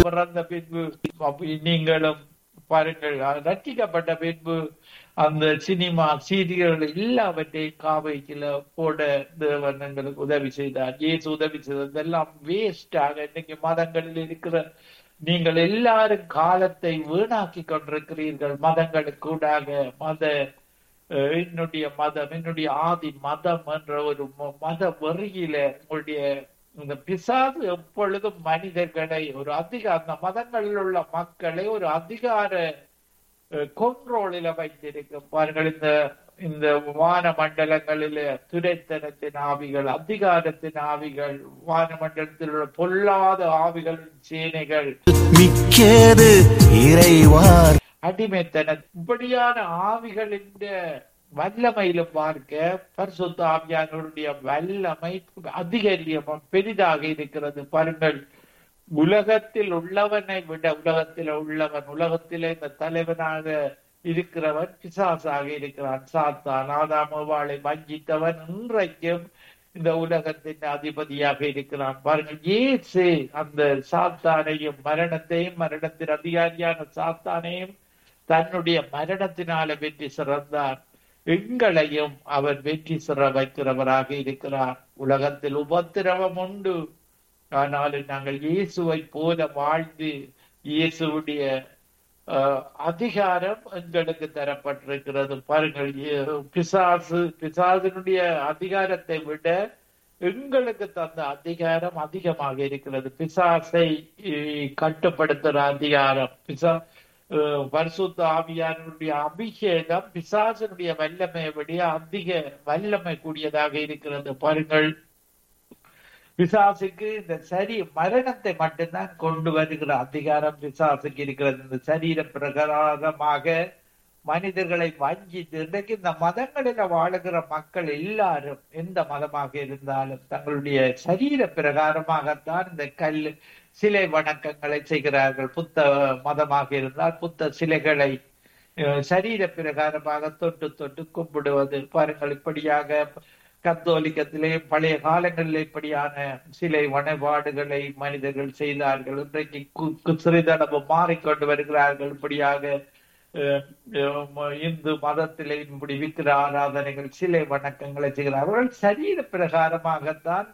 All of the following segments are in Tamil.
பிறந்த பின்பு அப்ப நீங்களும் பாருங்கள் ரட்சிக்கப்பட்ட பின்பு அந்த சினிமா சீரியல்கள் எல்லாவற்றையும் காவைக்குல போட தேவன் எங்களுக்கு உதவி செய்தார் இயேசு உதவி செய்தார் இதெல்லாம் வேஸ்டாக இன்னைக்கு மதங்களில் இருக்கிற நீங்கள் எல்லாரும் காலத்தை வீணாக்கி கொண்டிருக்கிறீர்கள் மதங்களுக்கூடாக மத அஹ், என்னுடைய மதம் என்னுடைய ஆதி மதம் என்ற ஒரு ம- மத வெறியில உங்களுடைய இந்த பிசாசு எப்பொழுதும் மனிதர்களை ஒரு அதிக அந்த மதங்களில் உள்ள மக்களை ஒரு அதிகார கொண்ட்ரோலில வைத்திருக்கும் பாருங்கள் இந்த இந்த வான மண்டலங்களில துரைத்தனத்தின் ஆவிகள் அதிகாரத்தின் ஆவிகள் வான மண்டலத்தில் உள்ள பொல்லாத ஆவிகளின் சேனைகள் மிக்கேது இறைவார் அடிமைத்தன இப்படியான ஆவிகளின் வல்லமையிலும் பார்க்க பரிசுத்த ஆவியானவருடைய வல்லமை அதிகரியம் பெரிதாக இருக்கிறது பாருங்கள் உலகத்தில் உள்ளவனை விட உலகத்தில் உள்ளவன் உலகத்திலே இந்த தலைவனாக இருக்கிறவன் பிசாசாக இருக்கிறான் சாத்தான் ஆதாமவாளை வஞ்சித்தவன் இன்றைக்கும் இந்த உலகத்தின் அதிபதியாக இருக்கிறான் பாருங்கள் இயேசு அந்த சாத்தானையும் மரணத்தையும் மரணத்தின் அதிகாரியான சாத்தானையும் தன்னுடைய மரணத்தினால வெற்றி சிறந்தார் எங்களையும் அவர் வெற்றி சிற வைக்கிறவராக இருக்கிறார் உலகத்தில் உபத்திரவம் உண்டு ஆனாலும் நாங்கள் இயேசுவை போல வாழ்ந்து இயேசுடைய அஹ், அதிகாரம் எங்களுக்கு தரப்பட்டிருக்கிறது பாருங்கள் ஏ- பிசாசு பிசாசினுடைய அதிகாரத்தை விட எங்களுக்கு தந்த அதிகாரம் அதிகமாக இருக்கிறது பிசாசை அஹ், கட்டுப்படுத்துற அதிகாரம் பிசா அஹ், பரிசுத்த ஆவியானுடைய அபிஷேகம் பிசாசனுடைய வல்லமையை விட அதிக வல்லமை கூடியதாக இருக்கிறது பாருங்கள் பிசாசுக்கு இந்த சரி மரணத்தை மட்டும்தான் கொண்டு வருகிற அதிகாரம் பிசாசுக்கு இருக்கிறது இந்த சரீர பிரகாரமாக மனிதர்களை வஞ்சித்து இன்றைக்கு இந்த மதங்களில வாழுகிற மக்கள் எல்லாரும் எந்த மதமாக இருந்தாலும் தங்களுடைய சரீர பிரகாரமாகத்தான் இந்த கல் சிலை வணக்கங்களை செய்கிறார்கள் புத்த மதமாக இருந்தால் புத்த சிலைகளை அஹ், சரீர பிரகாரமாக தொட்டு தொட்டு கும்பிடுவது பாருங்கள் இப்படியாக கத்தோலிக்கத்திலே பழைய காலங்களில் இப்படியான சிலை வழிபாடுகளை மனிதர்கள் செய்தார்கள் இன்றைக்கு கு- கு- சிறிதளவு மாறிக்கொண்டு வருகிறார்கள் இப்படியாக அஹ், அஹ், இந்து மதத்திலே இப்படி விக்கிர ஆராதனைகள் சிலை வணக்கங்களை செய்கிறார்கள் அவர்கள் சரீர பிரகாரமாகத்தான்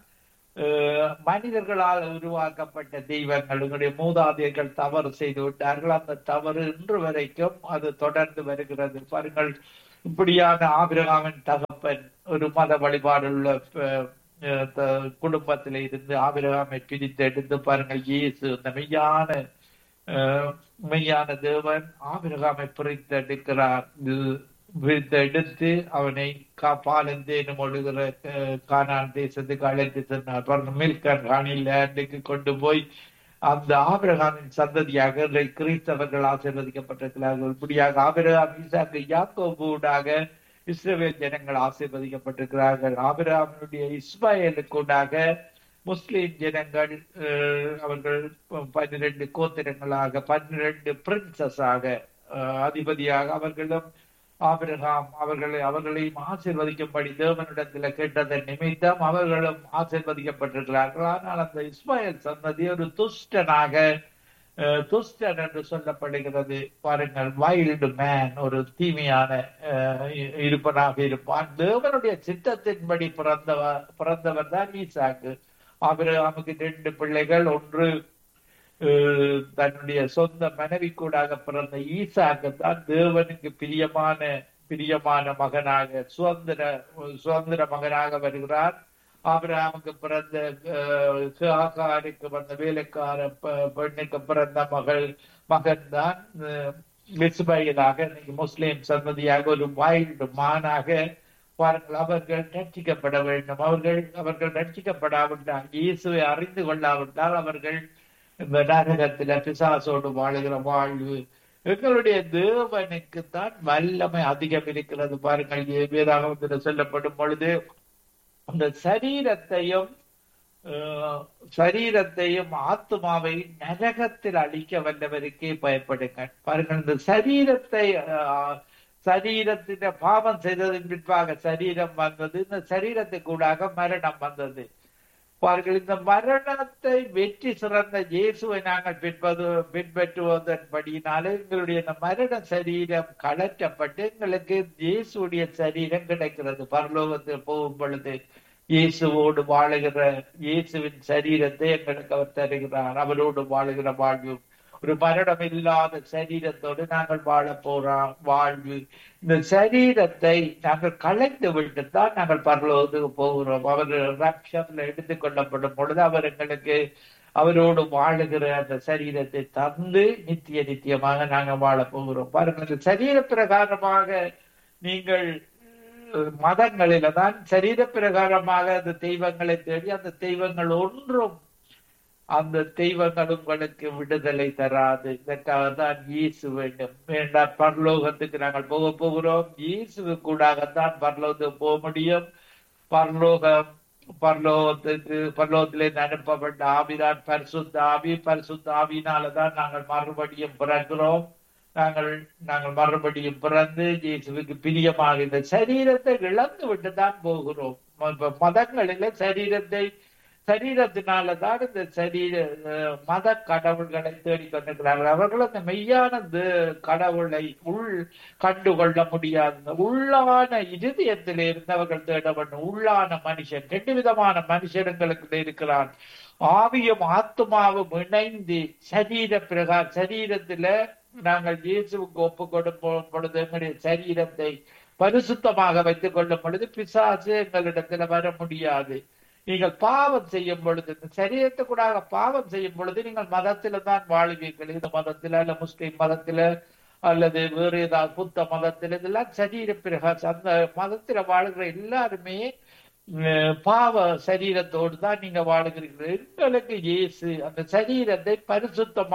அஹ், மனிதர்களால் உருவாக்கப்பட்ட தெய்வங்கள் உங்களுடைய மூதாதையர்கள் தவறு செய்து விட்டார்கள் அந்த தவறு இன்று வரைக்கும் அது தொடர்ந்து வருகிறது பாருங்கள் இப்படியான ஆபிரகாமின் தகப்பன் ஒரு மத வழிபாடுள்ள அஹ், அஹ், த- குடும்பத்திலே இருந்து ஆபிரகாமை பிரித்து எடுத்து பாருங்கள் இயேசு இந்த மெய்யான அஹ், மெய்யான தேவன் ஆபிரகாமை பிரித்து எடுக்கிறார் இது பிரித்து எடுத்து அவனை காப்பாலும் தேனும் ஒழுகிற அஹ், கானான் தேசத்துக்கு அழைத்து சென்றார் பாருங்க மில்கன் ராணி லேண்டுக்கு கொண்டு போய் அந்த ஆபிரகாமின் சந்ததியாக இன்றைக்கு கிறிஸ்தவர்கள் ஆசீர்வதிக்கப்பட்டிருக்கிறார்கள் இப்படியாக ஆபிரகாம் ஈசாக்கு யாக்கோபூடாக இஸ்ரவேல் ஜனங்கள் ஆசீர்வதிக்கப்பட்டிருக்கிறார்கள் ஆபிரகாமினுடைய இஸ்மாயலுக்கூடாக முஸ்லிம் ஜனங்கள் அஹ், அவர்கள் பன்னிரண்டு கோத்திரங்களாக பன்னிரண்டு பிரின்சஸாக அதிபதியாக அவர்களும் ஆபிரகாம் அவர்களை அவர்களையும் ஆசீர்வதிக்கும்படி தேவனிடத்துல கேட்டதன் நிமித்தம் அவர்களும் ஆசீர்வதிக்கப்பட்டிருக்கிறார்கள் ஆனால் அந்த இஸ்மாயில் சந்ததி ஒரு துஷ்டனாக அஹ், துஷ்டன் என்று சொல்லப்படுகிறது பாருங்கள் வைல்டு மேன் ஒரு தீமையான அஹ், இ- இருப்பனாக இருப்பான் தேவனுடைய சித்தத்தின்படி பிறந்தவர் பிறந்தவர் தான் ஈசாக்கு ஆபிரகாமுக்கு ரெண்டு பிள்ளைகள் ஒன்று அஹ், தன்னுடைய சொந்த மனைவி கூடாக பிறந்த ஈசாக்கு தான் தேவனுக்கு பிரியமான பிரியமான மகனாக சுதந்திர சுதந்திர மகனாக வருகிறார் ஆபிரகாமுக்கு பிறந்த அஹ், ஆகாருக்கு வந்த வேலைக்கார பெ- பெண்ணுக்கு பிறந்த மகள் மகன் தான் இஸ்மாயிலாக இன்னைக்கு முஸ்லிம் சந்ததியாக ஒரு வைல்டு மானாக பாருங்கள் அவர்கள் ரட்சிக்கப்பட வேண்டும் அவர்கள் அவர்கள் ரட்சிக்கப்படாவிட்டால் இயேசுவை அறிந்து கொள்ளாவிட்டால் அவர்கள் இந்த நரகத்தில பிசாசோடு வாழுகிற வாழ்வு எங்களுடைய தேவனுக்கு தான் வல்லமை அதிகம் இருக்கிறது பாருங்கள் வேதாகமத்தில் சொல்லப்படும் பொழுது அந்த சரீரத்தையும் அஹ், சரீரத்தையும் ஆத்மாவை நரகத்தில் அழிக்க வல்லவருக்கே பயப்படுங்கள் பாருங்கள் இந்த சரீரத்தை அஹ், சரீரத்தின பாவம் செய்ததன் பின்பாக சரீரம் வந்தது இந்த சரீரத்துக்கு கூடாக மரணம் வந்தது பாருங்கள் இந்த மரணத்தை வெற்றி சிறந்த இயேசுவை நாங்கள் பின்பது பின்பற்றுவதன்படியினாலே எங்களுடைய இந்த மரண சரீரம் கலற்றப்பட்டு எங்களுக்கு இயேசுடைய சரீரம் கிடைக்கிறது பரலோகத்தில் போகும் பொழுது இயேசுவோடு வாழுகிற இயேசுவின் சரீரத்தை எங்களுக்கு அவர் தருகிறார் அவரோடு வாழுகிற வாழ்வு ஒரு மரணம் இல்லாத சரீரத்தோடு நாங்கள் வாழ போறோம் வாழ்வு இந்த சரீரத்தை நாங்கள் கலைந்து விட்டு தான் நாங்கள் பரலோகத்துக்கு போகிறோம் அவர் ரக்ஷன்ல எடுத்துக் கொள்ளப்படும் பொழுது அவர் எங்களுக்கு அவரோடு வாழுகிற அந்த சரீரத்தை தந்து நித்திய நித்தியமாக நாங்கள் வாழ போகிறோம் பாருங்கள் இந்த சரீர பிரகாரமாக நீங்கள் மதங்களில தான் சரீர பிரகாரமாக அந்த தெய்வங்களை தேடி அந்த தெய்வங்கள் ஒன்றும் அந்த தெய்வங்கள் உங்களுக்கு விடுதலை தராது இதற்காக தான் இயேசு வேண்டும் வேண்டாம் பரலோகத்துக்கு நாங்கள் போக போகிறோம் இயேசுக்கு கூடாகத்தான் பரலோகத்துக்கு போக முடியும் பரலோகம் பரலோகத்துக்கு பரலோகத்திலே அனுப்பப்பட்ட ஆவிதான் பரிசுத்த ஆவி பரிசுத்த ஆவியினாலதான் நாங்கள் மறுபடியும் பிறக்கிறோம் நாங்கள் நாங்கள் மறுபடியும் பிறந்து இயேசுவுக்கு பிரியமாக இந்த சரீரத்தை இழந்து விட்டு தான் போகிறோம் மதங்களில சரீரத்தை சரீரத்தினாலதான் இந்த சரீர மத கடவுள்களை தேடிக்கொண்டிருக்கிறார்கள் அவர்கள் அந்த மெய்யான கடவுளை உள் கண்டுகொள்ள முடியாத உள்ளான இருதயத்தில் இருந்தவர்கள் தேட வேண்டும் உள்ளான மனுஷன் ரெண்டு விதமான மனுஷர்களுக்கு இருக்கிறான் ஆவியும் ஆத்மாவும் இணைந்து சரீர பிரகா சரீரத்துல நாங்கள் இயேசுவுக்கு ஒப்பு கொடுக்கும் பொழுது எங்களுடைய சரீரத்தை பரிசுத்தமாக வைத்துக் கொள்ளும் பொழுது பிசாசு எங்களிடத்துல வர முடியாது நீங்கள் பாவம் செய்யும் பொழுது இந்த சரீரத்தை கூட பாவம் செய்யும் பொழுது நீங்கள் மதத்தில தான் வாழுவீர்கள் இந்த மதத்தில அல்ல முஸ்லிம் மதத்தில அல்லது வேறு ஏதாவது புத்த மதத்தில இதெல்லாம் சரீர பிரகாசம் அந்த மதத்தில வாழ்கிற எல்லாருமே பாவ சரீரத்தோடு தான் நீங்க வாழுகிறீர்கள் எங்களுக்கு இயேசு அந்த சரீரத்தை பரிசுத்தமாக